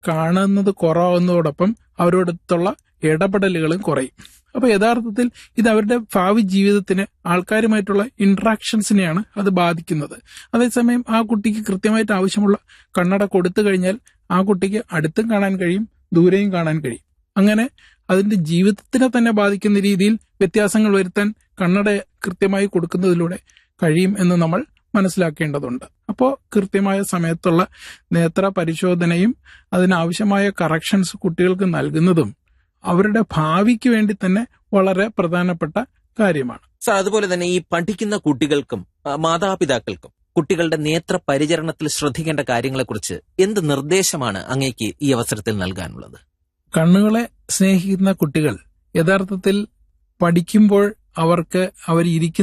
കാണുന്നത് കുറവാകുന്നതോടൊപ്പം അവരോടൊത്തുള്ള ഇടപെടലുകളും കുറയും അപ്പൊ യഥാർത്ഥത്തിൽ ഇത് അവരുടെ ഭാവി ജീവിതത്തിന് ആൾക്കാരുമായിട്ടുള്ള ഇന്ററാക്ഷൻസിനെയാണ് അത് ബാധിക്കുന്നത് അതേസമയം ആ കുട്ടിക്ക് കൃത്യമായിട്ട് ആവശ്യമുള്ള കണ്ണട കൊടുത്തു കഴിഞ്ഞാൽ ആ കുട്ടിക്ക് അടുത്തും കാണാൻ കഴിയും ദൂരെയും കാണാൻ കഴിയും അങ്ങനെ അതിന്റെ ജീവിതത്തിനെ തന്നെ ബാധിക്കുന്ന രീതിയിൽ വ്യത്യാസങ്ങൾ വരുത്താൻ കണ്ണട കൃത്യമായി കൊടുക്കുന്നതിലൂടെ കഴിയും എന്ന് നമ്മൾ മനസ്സിലാക്കേണ്ടതുണ്ട് അപ്പോൾ കൃത്യമായ സമയത്തുള്ള നേത്ര പരിശോധനയും അതിനാവശ്യമായ കറക്ഷൻസ് കുട്ടികൾക്ക് നൽകുന്നതും അവരുടെ ഭാവിക്ക് വേണ്ടി തന്നെ വളരെ പ്രധാനപ്പെട്ട കാര്യമാണ് സർ അതുപോലെ തന്നെ ഈ പഠിക്കുന്ന കുട്ടികൾക്കും ആ, മാതാപിതാക്കൾക്കും കുട്ടികളുടെ നേത്ര പരിചരണത്തിൽ ശ്രദ്ധിക്കേണ്ട കാര്യങ്ങളെക്കുറിച്ച് എന്ത് നിർദ്ദേശമാണ് അങ്ങേക്ക് ഈ അവസരത്തിൽ നൽകാനുള്ളത് കണ്ണുകളെ സ്നേഹിക്കുന്ന കുട്ടികൾ യഥാർത്ഥത്തിൽ പഠിക്കുമ്പോൾ അവർക്ക് അവർ